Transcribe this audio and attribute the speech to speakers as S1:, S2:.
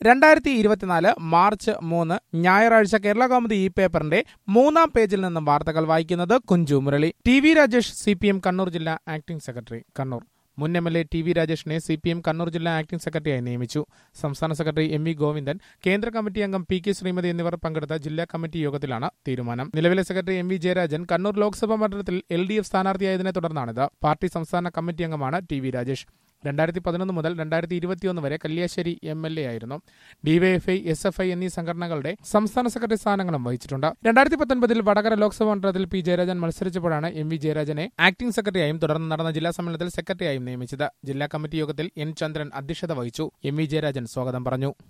S1: രണ്ടായിരത്തി ഇരുപത്തിനാല് മാർച്ച് മൂന്ന് ഞായറാഴ്ച കേരള കൗമുദി ഈ പേപ്പറിന്റെ മൂന്നാം പേജിൽ നിന്നും വാർത്തകൾ വായിക്കുന്നത് Kunchu Murali T V Rajesh C P M Kannur ജില്ലാ ആക്ടിംഗ് സെക്രട്ടറി കണ്ണൂർ മുൻ M L A T V രാജേഷിനെ സി പി എം കണ്ണൂർ ജില്ലാ ആക്ടിംഗ് സെക്രട്ടറിയായി നിയമിച്ചു സംസ്ഥാന സെക്രട്ടറി എം വി ഗോവിന്ദൻ കേന്ദ്ര കമ്മിറ്റി അംഗം പി കെ ശ്രീമതി എന്നിവർ പങ്കെടുത്ത ജില്ലാ കമ്മിറ്റി യോഗത്തിലാണ് തീരുമാനം നിലവിലെ secretary M V Jayarajan Kannur Lok Sabha മണ്ഡലത്തിൽ എൽ ഡി എഫ് സ്ഥാനാർത്ഥിയായതിനെ തുടർന്നാണിത് പാർട്ടി സംസ്ഥാന കമ്മിറ്റി അംഗമാണ് ടി വി രാജേഷ് രണ്ടായിരത്തി പതിനൊന്ന് മുതൽ രണ്ടായിരത്തി ഇരുപത്തിയൊന്ന് വരെ കല്യാശ്ശേരി എം എൽ എ ആയിരുന്നു ഡിവൈഎഫ്ഐ എസ് എഫ് ഐ എന്നീ സംഘടനകളുടെ സംസ്ഥാന സെക്രട്ടറി സ്ഥാനങ്ങളും വഹിച്ചിട്ടുണ്ട് രണ്ടായിരത്തി പത്തൊൻപതിൽ വടകര ലോക്സഭാ മണ്ഡലത്തിൽ പി ജയരാജൻ മത്സരിച്ചപ്പോഴാണ് എം വി ജയരാജനെ ആക്ടിംഗ് സെക്രട്ടറിയായും തുടർന്ന് നടന്ന ജില്ലാ സമ്മേളനത്തിൽ സെക്രട്ടറിയായും നിയമിച്ചത് ജില്ലാ കമ്മിറ്റി യോഗത്തിൽ എൻ ചന്ദ്രൻ അധ്യക്ഷത വഹിച്ചു എം വി ജയരാജൻ സ്വാഗതം പറഞ്ഞു